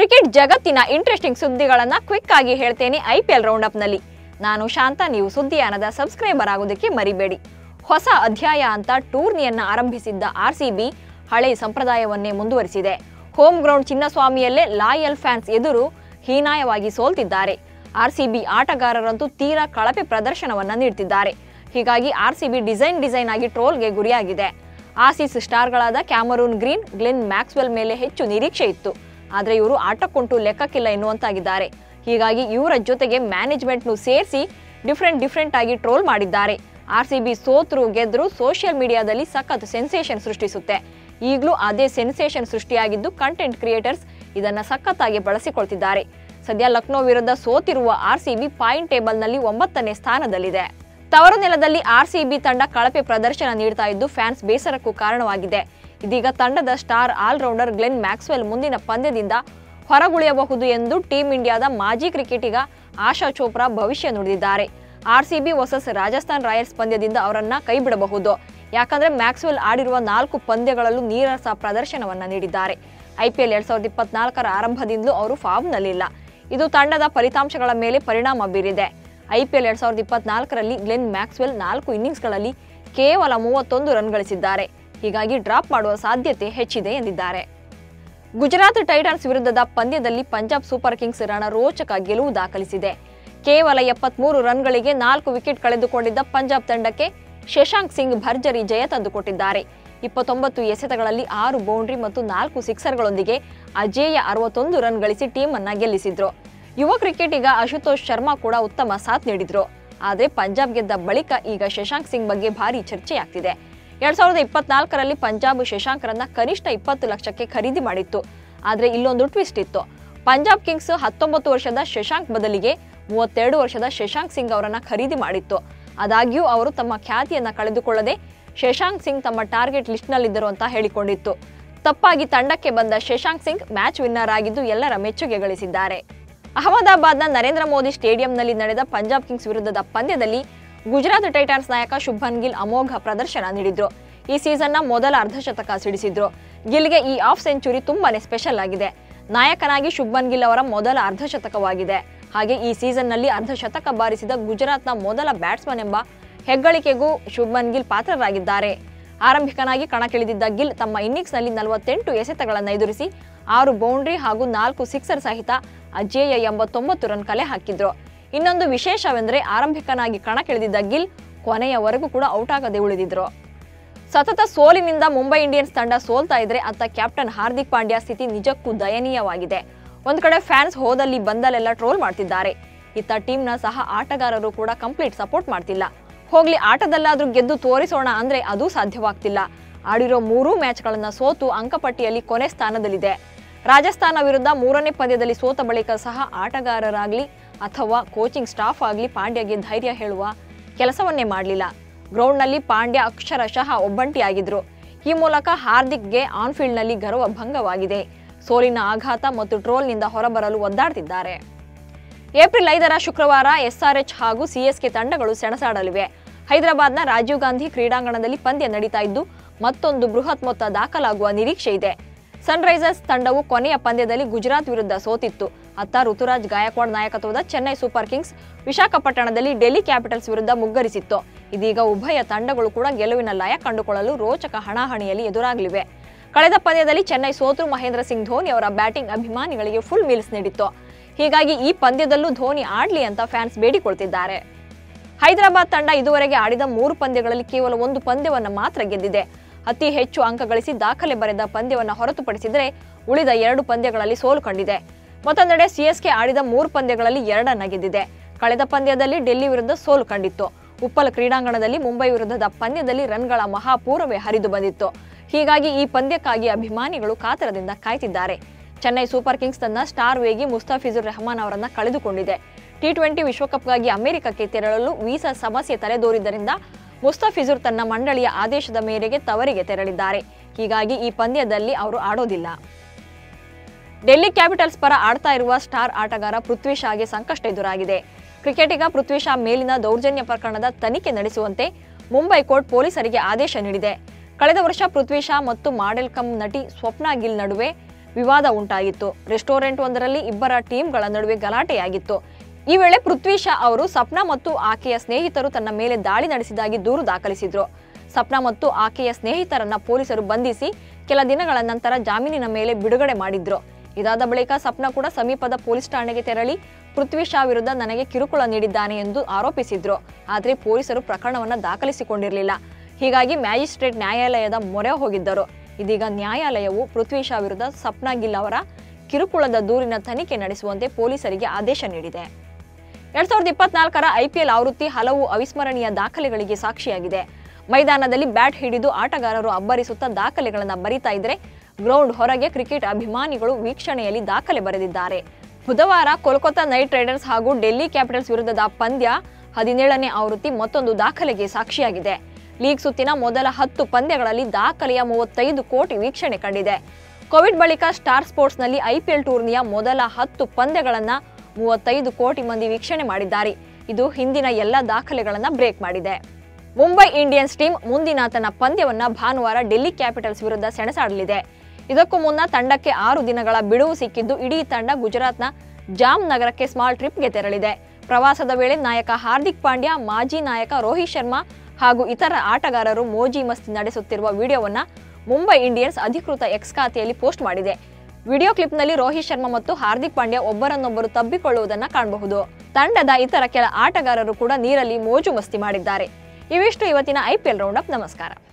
cricket ಜಗತ್ತಿನ interesting ಸುದ್ದಿಗಳನ್ನ quick ಆಗಿ ಹೇಳ್ತೇನೆ ಐಪಿಎಲ್ ರೌಂಡ್ ಅಪ್ ನಲ್ಲಿ ನಾನು ಶಾಂತ ನೀವು ಸುದ್ದಿಯಾನದ ಸಬ್ಸ್ಕ್ರೈಬರ್ ಆಗೋದಕ್ಕೆ ಮರಿಬೇಡಿ ಹೊಸ ಅಧ್ಯಾಯ ಅಂತ ಟೂರ್ನಿಯನ್ನ ಆರಂಭಿಸಿದ್ದ ಆರ್ಸಿಬಿ ಹಳೆ ಸಂಪ್ರದಾಯವನ್ನೇ ಮುಂದುವರಿಸಿದೆ ಹೋಮ್ ಗ್ರೌಂಡ್ ಚಿನ್ನಸ್ವಾಮಿಯಲ್ಲೇ ಲಾಯಲ್ ಫ್ಯಾನ್ಸ್ ಎದುರು ಹೀನಾಯವಾಗಿ ಸೋಲ್ತಿದ್ದಾರೆ ಆರ್ಸಿಬಿ ಆಟಗಾರರಂತೂ ತೀರಾ ಕಳಪೆ ಪ್ರದರ್ಶನವನ್ನ ನೀಡ್ತಿದ್ದಾರೆ ಹೀಗಾಗಿ ಆರ್ಸಿಬಿ ಡಿಸೈನ್ ಡಿಸೈನ್ ಆಗಿ ಟ್ರೋಲ್ಗೆ ಗುರಿಯಾಗಿದೆ ಆಸೀಸ್ ಸ್ಟಾರ್ಗಳಾದ ಕ್ಯಾಮರೂನ್ ಗ್ರೀನ್ ಗ್ಲೆನ್ ಮ್ಯಾಕ್ಸ್ವೆಲ್ ಮೇಲೆ ಹೆಚ್ಚು ನಿರೀಕ್ಷೆ ಇತ್ತು ಆದರೆ ಇವರು ಆಟಕ್ಕುಂಟು ಲೆಕ್ಕಕ್ಕಿಲ್ಲ ಎನ್ನುವಂತಾಗಿದ್ದಾರೆ ಹೀಗಾಗಿ ಇವರ ಜೊತೆಗೆ ಮ್ಯಾನೇಜ್ಮೆಂಟ್ನು ಸೇರಿಸಿ ಡಿಫ್ರೆಂಟ್ ಡಿಫ್ರೆಂಟ್ ಆಗಿ ಟ್ರೋಲ್ ಮಾಡಿದ್ದಾರೆ ಆರ್ಸಿಬಿ ಸೋತ್ರು ಗೆದ್ರು ಸೋಷಿಯಲ್ ಮೀಡಿಯಾದಲ್ಲಿ ಸಖತ್ ಸೆನ್ಸೇಷನ್ ಸೃಷ್ಟಿಸುತ್ತೆ ಈಗಲೂ ಅದೇ ಸೆನ್ಸೇಷನ್ ಸೃಷ್ಟಿಯಾಗಿದ್ದು ಕಂಟೆಂಟ್ ಕ್ರಿಯೇಟರ್ಸ್ ಇದನ್ನ ಸಖತ್ತಾಗಿ ಬಳಸಿಕೊಳ್ತಿದ್ದಾರೆ ಸದ್ಯ ಲಕ್ನೋ ವಿರುದ್ಧ ಸೋತಿರುವ ಆರ್ಸಿಬಿ ಪಾಯಿಂಟ್ ಟೇಬಲ್ನಲ್ಲಿ ಒಂಬತ್ತನೇ ಸ್ಥಾನದಲ್ಲಿದೆ ತವರು ನೆಲದಲ್ಲಿ ಆರ್ಸಿಬಿ ತಂಡ ಕಳಪೆ ಪ್ರದರ್ಶನ ನೀಡ್ತಾ ಇದ್ದು ಫ್ಯಾನ್ಸ್ ಬೇಸರಕ್ಕೂ ಕಾರಣವಾಗಿದೆ ಇದೀಗ ತಂಡದ ಸ್ಟಾರ್ ಆಲ್ರೌಂಡರ್ ಗ್ಲೆನ್ ಮ್ಯಾಕ್ಸ್ವೆಲ್ ಮುಂದಿನ ಪಂದ್ಯದಿಂದ ಹೊರಗುಳಿಯಬಹುದು ಎಂದು ಟೀಂ ಇಂಡಿಯಾದ ಮಾಜಿ ಕ್ರಿಕೆಟಿಗ ಆಶಾ ಚೋಪ್ರಾ ಭವಿಷ್ಯ ನುಡಿದಿದ್ದಾರೆ ಆರ್ಸಿಬಿ ವರ್ಸಸ್ ರಾಜಸ್ಥಾನ್ ರಾಯಲ್ಸ್ ಪಂದ್ಯದಿಂದ ಅವರನ್ನ ಕೈಬಿಡಬಹುದು ಯಾಕಂದ್ರೆ ಮ್ಯಾಕ್ಸ್ವೆಲ್ ಆಡಿರುವ ನಾಲ್ಕು ಪಂದ್ಯಗಳಲ್ಲೂ ನೀರಸ ಪ್ರದರ್ಶನವನ್ನ ನೀಡಿದ್ದಾರೆ ಐಪಿಎಲ್ ಎರಡ್ ಸಾವಿರದ ಇಪ್ಪತ್ನಾಲ್ಕರ ಆರಂಭದಿಂದಲೂ ಅವರು ಫಾರ್ಮ್ನಲ್ಲಿಲ್ಲ ಇದು ತಂಡದ ಫಲಿತಾಂಶಗಳ ಮೇಲೆ ಪರಿಣಾಮ ಬೀರಿದೆ ಐಪಿಎಲ್ ಎರಡ್ ಸಾವಿರದ ಇಪ್ಪತ್ನಾಲ್ಕರಲ್ಲಿ ಗ್ಲೆನ್ ಮ್ಯಾಕ್ಸ್ವೆಲ್ ನಾಲ್ಕು ಇನ್ನಿಂಗ್ಸ್ಗಳಲ್ಲಿ ಕೇವಲ ಮೂವತ್ತೊಂದು ರನ್ ಗಳಿಸಿದ್ದಾರೆ ಹೀಗಾಗಿ ಡ್ರಾಪ್ ಮಾಡುವ ಸಾಧ್ಯತೆ ಹೆಚ್ಚಿದೆ ಎಂದಿದ್ದಾರೆ ಗುಜರಾತ್ ಟೈಟನ್ಸ್ ವಿರುದ್ಧದ ಪಂದ್ಯದಲ್ಲಿ ಪಂಜಾಬ್ ಸೂಪರ್ ಕಿಂಗ್ಸ್ ರಣರೋಚಕ ಗೆಲುವು ದಾಖಲಿಸಿದೆ ಕೇವಲ ಎಪ್ಪತ್ಮೂರು ರನ್ಗಳಿಗೆ ನಾಲ್ಕು ವಿಕೆಟ್ ಕಳೆದುಕೊಂಡಿದ್ದ ಪಂಜಾಬ್ ತಂಡಕ್ಕೆ ಶಶಾಂಕ್ ಸಿಂಗ್ ಭರ್ಜರಿ ಜಯ ತಂದುಕೊಟ್ಟಿದ್ದಾರೆ ಇಪ್ಪತ್ತೊಂಬತ್ತು ಎಸೆತಗಳಲ್ಲಿ ಆರು ಬೌಂಡ್ರಿ ಮತ್ತು ನಾಲ್ಕು ಸಿಕ್ಸರ್ಗಳೊಂದಿಗೆ ಅಜೇಯ ಅರವತ್ತೊಂದು ರನ್ ಗಳಿಸಿ ಟೀಮ್ ಅನ್ನ ಗೆಲ್ಲಿಸಿದ್ರು ಯುವ ಕ್ರಿಕೆಟಿಗ ಅಶುತೋಷ್ ಶರ್ಮಾ ಕೂಡ ಉತ್ತಮ ಸಾಥ್ ನೀಡಿದ್ರು ಆದರೆ ಪಂಜಾಬ್ ಗೆದ್ದ ಬಳಿಕ ಈಗ ಶಶಾಂಕ್ ಸಿಂಗ್ ಬಗ್ಗೆ ಭಾರಿ ಚರ್ಚೆಯಾಗ್ತಿದೆ ಎರಡ್ ಸಾವಿರದ ಇಪ್ಪತ್ನಾಲ್ಕರಲ್ಲಿ ಪಂಜಾಬ್ ಶಶಾಂಕ್ರನ್ನ ಕನಿಷ್ಠ ಇಪ್ಪತ್ತು ಲಕ್ಷಕ್ಕೆ ಖರೀದಿ ಮಾಡಿತ್ತು ಆದ್ರೆ ಇಲ್ಲೊಂದು ಟ್ವಿಸ್ಟ್ ಇತ್ತು ಪಂಜಾಬ್ ಕಿಂಗ್ಸ್ ಹತ್ತೊಂಬತ್ತು ವರ್ಷದ ಶಶಾಂಕ್ ಬದಲಿಗೆ ಮೂವತ್ತೆರಡು ವರ್ಷದ ಶಶಾಂಕ್ ಸಿಂಗ್ ಅವರನ್ನ ಖರೀದಿ ಮಾಡಿತ್ತು ಆದಾಗ್ಯೂ ಅವರು ತಮ್ಮ ಖ್ಯಾತಿಯನ್ನ ಕಳೆದುಕೊಳ್ಳದೆ ಶಶಾಂಕ್ ಸಿಂಗ್ ತಮ್ಮ ಟಾರ್ಗೆಟ್ ಲಿಸ್ಟ್ನಲ್ಲಿದ್ದರು ಅಂತ ಹೇಳಿಕೊಂಡಿತ್ತು ತಪ್ಪಾಗಿ ತಂಡಕ್ಕೆ ಬಂದ ಶಶಾಂಕ್ ಸಿಂಗ್ ಮ್ಯಾಚ್ ವಿನ್ನರ್ ಆಗಿದ್ದು ಎಲ್ಲರ ಮೆಚ್ಚುಗೆ ಗಳಿಸಿದ್ದಾರೆ ಅಹಮದಾಬಾದ್ನ ನರೇಂದ್ರ ಮೋದಿ ಸ್ಟೇಡಿಯಂನಲ್ಲಿ ನಡೆದ ಪಂಜಾಬ್ ಕಿಂಗ್ಸ್ ವಿರುದ್ಧದ ಪಂದ್ಯದಲ್ಲಿ ಗುಜರಾತ್ ಟೈಟನ್ಸ್ ನಾಯಕ ಶುಭ್ಮನ್ ಗಿಲ್ ಅಮೋಘ ಪ್ರದರ್ಶನ ನೀಡಿದ್ರು ಈ ಸೀಸನ್ನ ಮೊದಲ ಅರ್ಧಶತಕ ಸಿಡಿಸಿದ್ರು ಗಿಲ್ಗೆ ಈ ಆಫ್ ಸೆಂಚುರಿ ತುಂಬಾನೇ ಸ್ಪೆಷಲ್ ಆಗಿದೆ ನಾಯಕನಾಗಿ ಶುಭ್ಮನ್ ಗಿಲ್ ಅವರ ಮೊದಲ ಅರ್ಧಶತಕವಾಗಿದೆ ಹಾಗೆ ಈ ಸೀಸನ್ನಲ್ಲಿ ಅರ್ಧಶತಕ ಬಾರಿಸಿದ ಗುಜರಾತ್ನ ಮೊದಲ ಬ್ಯಾಟ್ಸ್ಮನ್ ಎಂಬ ಹೆಗ್ಗಳಿಕೆಗೂ ಶುಭ್ಮನ್ ಗಿಲ್ ಪಾತ್ರರಾಗಿದ್ದಾರೆ ಆರಂಭಿಕನಾಗಿ ಕಣಕ್ಕಿಳಿದಿದ್ದ ಗಿಲ್ ತಮ್ಮ ಇನ್ನಿಂಗ್ಸ್ನಲ್ಲಿ ನಲವತ್ತೆಂಟು ಎಸೆತಗಳನ್ನು ಎದುರಿಸಿ ಆರು ಬೌಂಡ್ರಿ ಹಾಗೂ ನಾಲ್ಕು ಸಿಕ್ಸರ್ ಸಹಿತ ಅಜೇಯ ಎಂಬತ್ತೊಂಬತ್ತು ರನ್ ಕಲೆ ಹಾಕಿದ್ರು ಇನ್ನೊಂದು ವಿಶೇಷವೆಂದರೆ ಆರಂಭಿಕನಾಗಿ ಕಣಕ್ಕಿಳಿದಿದ್ದ ಗಿಲ್ ಕೊನೆಯವರೆಗೂ ಕೂಡ ಔಟ್ ಆಗದೆ ಉಳಿದಿದ್ರು ಸತತ ಸೋಲಿನಿಂದ ಮುಂಬೈ ಇಂಡಿಯನ್ಸ್ ತಂಡ ಸೋಲ್ತಾ ಇದ್ರೆ ಅತ್ತ ಕ್ಯಾಪ್ಟನ್ ಹಾರ್ದಿಕ್ ಪಾಂಡ್ಯ ಸ್ಥಿತಿ ನಿಜಕ್ಕೂ ದಯನೀಯವಾಗಿದೆ ಒಂದ್ ಕಡೆ ಫ್ಯಾನ್ಸ್ ಹೋದಲ್ಲಿ ಬಂದಲೆಲ್ಲ ಟ್ರೋಲ್ ಮಾಡ್ತಿದ್ದಾರೆ ಇತ್ತ ಟೀಮ್ನ ಸಹ ಆಟಗಾರರು ಕೂಡ ಕಂಪ್ಲೀಟ್ ಸಪೋರ್ಟ್ ಮಾಡ್ತಿಲ್ಲ ಹೋಗ್ಲಿ ಆಟದಲ್ಲಾದ್ರೂ ಗೆದ್ದು ತೋರಿಸೋಣ ಅಂದ್ರೆ ಅದೂ ಸಾಧ್ಯವಾಗ್ತಿಲ್ಲ ಆಡಿರೋ ಮೂರೂ ಮ್ಯಾಚ್ಗಳನ್ನ ಸೋತು ಅಂಕಪಟ್ಟಿಯಲ್ಲಿ ಕೊನೆ ಸ್ಥಾನದಲ್ಲಿದೆ ರಾಜಸ್ಥಾನ ವಿರುದ್ಧ ಮೂರನೇ ಪಂದ್ಯದಲ್ಲಿ ಸೋತ ಬಳಿಕ ಸಹ ಆಟಗಾರರಾಗ್ಲಿ ಅಥವಾ ಕೋಚಿಂಗ್ ಸ್ಟಾಫ್ ಆಗಲಿ ಪಾಂಡ್ಯಗೆ ಧೈರ್ಯ ಹೇಳುವ ಕೆಲಸವನ್ನೇ ಮಾಡಲಿಲ್ಲ ಗ್ರೌಂಡ್ನಲ್ಲಿ ಪಾಂಡ್ಯ ಅಕ್ಷರಶಃ ಒಬ್ಬಂಟಿಯಾಗಿದ್ರು ಈ ಮೂಲಕ ಹಾರ್ದಿಕ್ಗೆ ಆನ್ಫೀಲ್ಡ್ನಲ್ಲಿ ಗರ್ವ ಭಂಗವಾಗಿದೆ ಸೋಲಿನ ಆಘಾತ ಮತ್ತು ಟ್ರೋಲ್ನಿಂದ ಹೊರಬರಲು ಒದ್ದಾಡ್ತಿದ್ದಾರೆ ಏಪ್ರಿಲ್ ಐದರ ಶುಕ್ರವಾರ ಎಸ್ಆರ್ಎಚ್ ಹಾಗೂ ಸಿಎಸ್ಕೆ ತಂಡಗಳು ಸೆಣಸಾಡಲಿವೆ ಹೈದರಾಬಾದ್ನ ರಾಜೀವ್ ಗಾಂಧಿ ಕ್ರೀಡಾಂಗಣದಲ್ಲಿ ಪಂದ್ಯ ನಡೀತಾ ಇದ್ದು ಮತ್ತೊಂದು ಬೃಹತ್ ಮೊತ್ತ ದಾಖಲಾಗುವ ನಿರೀಕ್ಷೆ ಇದೆ ಸನ್ರೈಸರ್ಸ್ ತಂಡವು ಕೊನೆಯ ಪಂದ್ಯದಲ್ಲಿ ಗುಜರಾತ್ ವಿರುದ್ಧ ಸೋತಿತ್ತು ಅತ್ತ ಋತುರಾಜ್ ಗಾಯಕ್ವಾಡ್ ನಾಯಕತ್ವದ ಚೆನ್ನೈ ಸೂಪರ್ ಕಿಂಗ್ಸ್ ವಿಶಾಖಪಟ್ಟಣದಲ್ಲಿ ಡೆಲ್ಲಿ ಕ್ಯಾಪಿಟಲ್ಸ್ ವಿರುದ್ಧ ಮುಗ್ಗರಿಸಿತ್ತು ಇದೀಗ ಉಭಯ ತಂಡಗಳು ಕೂಡ ಗೆಲುವಿನ ಲಯ ಕಂಡುಕೊಳ್ಳಲು ರೋಚಕ ಹಣಾಹಣಿಯಲ್ಲಿ ಎದುರಾಗಲಿವೆ ಕಳೆದ ಪಂದ್ಯದಲ್ಲಿ ಚೆನ್ನೈ ಸೋತು ಮಹೇಂದ್ರ ಸಿಂಗ್ ಧೋನಿ ಅವರ ಬ್ಯಾಟಿಂಗ್ ಅಭಿಮಾನಿಗಳಿಗೆ ಫುಲ್ ಮೀಲ್ಸ್ ನೀಡಿತ್ತು ಹೀಗಾಗಿ ಈ ಪಂದ್ಯದಲ್ಲೂ ಧೋನಿ ಆಡ್ಲಿ ಅಂತ ಫ್ಯಾನ್ಸ್ ಬೇಡಿಕೊಳ್ತಿದ್ದಾರೆ ಹೈದರಾಬಾದ್ ತಂಡ ಇದುವರೆಗೆ ಆಡಿದ ಮೂರು ಪಂದ್ಯಗಳಲ್ಲಿ ಕೇವಲ ಒಂದು ಪಂದ್ಯವನ್ನು ಮಾತ್ರ ಗೆದ್ದಿದೆ ಅತಿ ಹೆಚ್ಚು ಅಂಕ ಗಳಿಸಿ ದಾಖಲೆ ಬರೆದ ಪಂದ್ಯವನ್ನು ಹೊರತುಪಡಿಸಿದರೆ ಉಳಿದ ಎರಡು ಪಂದ್ಯಗಳಲ್ಲಿ ಸೋಲು ಕಂಡಿದೆ ಮತ್ತೊಂದೆಡೆ ಸಿಎಸ್ಕೆ ಆಡಿದ ಮೂರು ಪಂದ್ಯಗಳಲ್ಲಿ ಎರಡನ್ನ ಗೆದ್ದಿದೆ ಕಳೆದ ಪಂದ್ಯದಲ್ಲಿ ಡೆಲ್ಲಿ ವಿರುದ್ಧ ಸೋಲು ಕಂಡಿತ್ತು ಉಪ್ಪಲ್ ಕ್ರೀಡಾಂಗಣದಲ್ಲಿ ಮುಂಬೈ ವಿರುದ್ಧದ ಪಂದ್ಯದಲ್ಲಿ ರನ್ಗಳ ಮಹಾಪೂರವೇ ಹರಿದು ಬಂದಿತ್ತು ಹೀಗಾಗಿ ಈ ಪಂದ್ಯಕ್ಕಾಗಿ ಅಭಿಮಾನಿಗಳು ಕಾತರದಿಂದ ಕಾಯ್ತಿದ್ದಾರೆ ಚೆನ್ನೈ ಸೂಪರ್ ಕಿಂಗ್ಸ್ ತನ್ನ ಸ್ಟಾರ್ ವೇಗಿ ಮುಸ್ತಾಫಿಜುರ್ ರೆಹಮಾನ್ ಅವರನ್ನ ಕಳೆದುಕೊಂಡಿದೆ ಟಿ ಟ್ವೆಂಟಿ ವಿಶ್ವಕಪ್ಗಾಗಿ ಅಮೆರಿಕಕ್ಕೆ ತೆರಳಲು ವೀಸಾ ಸಮಸ್ಯೆ ತಲೆದೋರಿದ್ದರಿಂದ ಮುಸ್ತಾಫಿಜುರ್ ತನ್ನ ಮಂಡಳಿಯ ಆದೇಶದ ಮೇರೆಗೆ ತವರಿಗೆ ತೆರಳಿದ್ದಾರೆ ಹೀಗಾಗಿ ಈ ಪಂದ್ಯದಲ್ಲಿ ಅವರು ಆಡೋದಿಲ್ಲ ಡೆಲ್ಲಿ ಕ್ಯಾಪಿಟಲ್ಸ್ ಪರ ಆಡ್ತಾ ಇರುವ ಸ್ಟಾರ್ ಆಟಗಾರ ಪೃಥ್ವಿ ಶಾಗೆ ಸಂಕಷ್ಟ ಎದುರಾಗಿದೆ ಕ್ರಿಕೆಟಿಗ ಪೃಥ್ವಿ ಶಾ ಮೇಲಿನ ದೌರ್ಜನ್ಯ ಪ್ರಕರಣದ ತನಿಖೆ ನಡೆಸುವಂತೆ ಮುಂಬೈ ಕೋರ್ಟ್ ಪೊಲೀಸರಿಗೆ ಆದೇಶ ನೀಡಿದೆ ಕಳೆದ ವರ್ಷ ಪೃಥ್ವಿ ಶಾ ಮತ್ತು ಮಾಡೆಲ್ ಕಮ್ ನಟಿ ಸ್ವಪ್ನಾ ಗಿಲ್ ನಡುವೆ ವಿವಾದ ಉಂಟಾಗಿತ್ತು ರೆಸ್ಟೋರೆಂಟ್ ಒಂದರಲ್ಲಿ ಇಬ್ಬರ ಟೀಮ್ಗಳ ನಡುವೆ ಗಲಾಟೆಯಾಗಿತ್ತು ಈ ವೇಳೆ ಪೃಥ್ವಿ ಶಾ ಅವರು ಸಪ್ನಾ ಮತ್ತು ಆಕೆಯ ಸ್ನೇಹಿತರು ತನ್ನ ಮೇಲೆ ದಾಳಿ ನಡೆಸಿದಾಗಿ ದೂರು ದಾಖಲಿಸಿದ್ರು ಸಪ್ನಾ ಮತ್ತು ಆಕೆಯ ಸ್ನೇಹಿತರನ್ನ ಪೊಲೀಸರು ಬಂಧಿಸಿ ಕೆಲ ದಿನಗಳ ನಂತರ ಜಾಮೀನಿನ ಮೇಲೆ ಬಿಡುಗಡೆ ಮಾಡಿದ್ರು ಇದಾದ ಬಳಿಕ ಸಪ್ನಾ ಕೂಡ ಸಮೀಪದ ಪೊಲೀಸ್ ಠಾಣೆಗೆ ತೆರಳಿ ಪೃಥ್ವಿ ಶಾ ವಿರುದ್ಧ ನನಗೆ ಕಿರುಕುಳ ನೀಡಿದ್ದಾನೆ ಎಂದು ಆರೋಪಿಸಿದ್ರು ಆದರೆ ಪೊಲೀಸರು ಪ್ರಕರಣವನ್ನ ದಾಖಲಿಸಿಕೊಂಡಿರಲಿಲ್ಲ ಹೀಗಾಗಿ ಮ್ಯಾಜಿಸ್ಟ್ರೇಟ್ ನ್ಯಾಯಾಲಯದ ಮೊರೆ ಹೋಗಿದ್ದರು ಇದೀಗ ನ್ಯಾಯಾಲಯವು ಪೃಥ್ವಿ ಶಾ ವಿರುದ್ಧ ಸಪ್ನಾ ಗಿಲ್ ಅವರ ಕಿರುಕುಳದ ದೂರಿನ ತನಿಖೆ ನಡೆಸುವಂತೆ ಪೊಲೀಸರಿಗೆ ಆದೇಶ ನೀಡಿದೆ ಎರಡ್ ಸಾವಿರದ ಇಪ್ಪತ್ನಾಲ್ಕರ ಐಪಿಎಲ್ ಆವೃತ್ತಿ ಹಲವು ಅವಿಸ್ಮರಣೀಯ ದಾಖಲೆಗಳಿಗೆ ಸಾಕ್ಷಿಯಾಗಿದೆ ಮೈದಾನದಲ್ಲಿ ಬ್ಯಾಟ್ ಹಿಡಿದು ಆಟಗಾರರು ಅಬ್ಬರಿಸುತ್ತಾ ದಾಖಲೆಗಳನ್ನು ಬರಿತಾ ಇದ್ರೆ ಗ್ರೌಂಡ್ ಹೊರಗೆ ಕ್ರಿಕೆಟ್ ಅಭಿಮಾನಿಗಳು ವೀಕ್ಷಣೆಯಲ್ಲಿ ದಾಖಲೆ ಬರೆದಿದ್ದಾರೆ ಬುಧವಾರ ಕೋಲ್ಕತ್ತಾ ನೈಟ್ ರೈಡರ್ಸ್ ಹಾಗೂ ಡೆಲ್ಲಿ ಕ್ಯಾಪಿಟಲ್ಸ್ ವಿರುದ್ಧದ ಪಂದ್ಯ ಹದಿನೇಳನೇ ಆವೃತ್ತಿ ಮತ್ತೊಂದು ದಾಖಲೆಗೆ ಸಾಕ್ಷಿಯಾಗಿದೆ ಲೀಗ್ ಸುತ್ತಿನ ಮೊದಲ ಹತ್ತು ಪಂದ್ಯಗಳಲ್ಲಿ ದಾಖಲೆಯ ಮೂವತ್ತೈದು ಕೋಟಿ ವೀಕ್ಷಣೆ ಕಂಡಿದೆ ಕೋವಿಡ್ ಬಳಿಕ ಸ್ಟಾರ್ ಸ್ಪೋರ್ಟ್ಸ್ನಲ್ಲಿ ಐಪಿಎಲ್ ಟೂರ್ನಿಯ ಮೊದಲ ಹತ್ತು ಪಂದ್ಯಗಳನ್ನ ಮೂವತ್ತೈದು ಕೋಟಿ ಮಂದಿ ವೀಕ್ಷಣೆ ಮಾಡಿದ್ದಾರೆ ಇದು ಹಿಂದಿನ ಎಲ್ಲ ದಾಖಲೆಗಳನ್ನ ಬ್ರೇಕ್ ಮಾಡಿದೆ ಮುಂಬೈ ಇಂಡಿಯನ್ಸ್ ಟೀಮ್ ಮುಂದಿನ ತನ್ನ ಪಂದ್ಯವನ್ನ ಭಾನುವಾರ ಡೆಲ್ಲಿ ಕ್ಯಾಪಿಟಲ್ಸ್ ವಿರುದ್ಧ ಸೆಣಸಾಡಲಿದೆ ಇದಕ್ಕೂ ಮುನ್ನ ತಂಡಕ್ಕೆ ಆರು ದಿನಗಳ ಬಿಡುವು ಸಿಕ್ಕಿದ್ದು ಇಡೀ ತಂಡ ಗುಜರಾತ್ನ ಜಾಮ್ ನಗರಕ್ಕೆ ಸ್ಮಾಲ್ ಟ್ರಿಪ್ಗೆ ತೆರಳಿದೆ ಪ್ರವಾಸದ ವೇಳೆ ನಾಯಕ ಹಾರ್ದಿಕ್ ಪಾಂಡ್ಯ ಮಾಜಿ ನಾಯಕ ರೋಹಿತ್ ಶರ್ಮಾ ಹಾಗೂ ಇತರ ಆಟಗಾರರು ಮೋಜಿ ಮಸ್ತಿ ನಡೆಸುತ್ತಿರುವ ವಿಡಿಯೋವನ್ನ ಮುಂಬೈ ಇಂಡಿಯನ್ಸ್ ಅಧಿಕೃತ ಎಕ್ಸ್ ಖಾತೆಯಲ್ಲಿ ಪೋಸ್ಟ್ ಮಾಡಿದೆ ವಿಡಿಯೋ ಕ್ಲಿಪ್ನಲ್ಲಿ ರೋಹಿತ್ ಶರ್ಮಾ ಮತ್ತು ಹಾರ್ದಿಕ್ ಪಾಂಡ್ಯ ಒಬ್ಬರನ್ನೊಬ್ಬರು ತಬ್ಬಿಕೊಳ್ಳುವುದನ್ನ ಕಾಣಬಹುದು ತಂಡದ ಇತರ ಕೆಲ ಆಟಗಾರರು ಕೂಡ ನೀರಲ್ಲಿ ಮೋಜು ಮಸ್ತಿ ಮಾಡಿದ್ದಾರೆ ಇವಿಷ್ಟು ಇವತ್ತಿನ ಐಪಿಎಲ್ ರೌಂಡ್ ಅಪ್ ನಮಸ್ಕಾರ